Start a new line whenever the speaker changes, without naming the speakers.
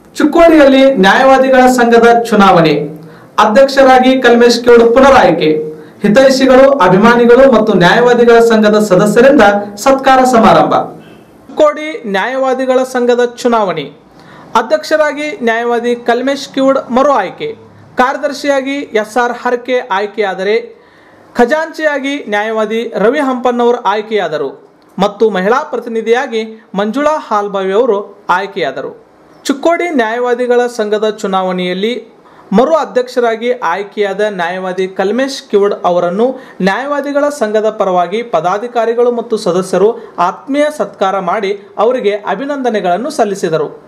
ಚಿಕ್ಕೋಡಿಯಲ್ಲಿ ನ್ಯಾಯವಾದಿಗಳ ಸಂಘದ ಚುನಾವಣೆ ಅಧ್ಯಕ್ಷರಾಗಿ ಕಲ್ಮೇಶ್ ಕೇವಡ್ ಪುನರಾಯ್ಕೆ ಹಿತೈಷಿಗಳು ಅಭಿಮಾನಿಗಳು ಮತ್ತು ನ್ಯಾಯವಾದಿಗಳ ಸಂಘದ ಸದಸ್ಯರಿಂದ ಸತ್ಕಾರ ಸಮಾರಂಭ ಚಿಕ್ಕೋಡಿ ನ್ಯಾಯವಾದಿಗಳ ಸಂಘದ ಚುನಾವಣೆ ಅಧ್ಯಕ್ಷರಾಗಿ ನ್ಯಾಯವಾದಿ ಕಲ್ಮೇಶ್ ಕಿವುಡ್ ಮರು ಆಯ್ಕೆ ಕಾರ್ಯದರ್ಶಿಯಾಗಿ ಎಸ್ ಆರ್ ಹರ್ಕೆ ಆಯ್ಕೆಯಾದರೆ ಖಜಾಂಚಿಯಾಗಿ ನ್ಯಾಯವಾದಿ ರವಿ ಹಂಪನ್ನವರು ಆಯ್ಕೆಯಾದರು ಮತ್ತು ಮಹಿಳಾ ಪ್ರತಿನಿಧಿಯಾಗಿ ಮಂಜುಳಾ ಹಾಲ್ಬಾವಿ ಅವರು ಆಯ್ಕೆಯಾದರು ಚಿಕ್ಕೋಡಿ ನ್ಯಾಯವಾದಿಗಳ ಸಂಘದ ಚುನಾವಣೆಯಲ್ಲಿ ಮರು ಅಧ್ಯಕ್ಷರಾಗಿ ಆಯ್ಕೆಯಾದ ನ್ಯಾಯವಾದಿ ಕಲ್ಮೇಶ್ ಕಿವಡ್ ಅವರನ್ನು ನ್ಯಾಯವಾದಿಗಳ ಸಂಘದ ಪರವಾಗಿ ಪದಾಧಿಕಾರಿಗಳು ಮತ್ತು ಸದಸ್ಯರು ಆತ್ಮೀಯ ಸತ್ಕಾರ ಮಾಡಿ ಅವರಿಗೆ ಅಭಿನಂದನೆಗಳನ್ನು ಸಲ್ಲಿಸಿದರು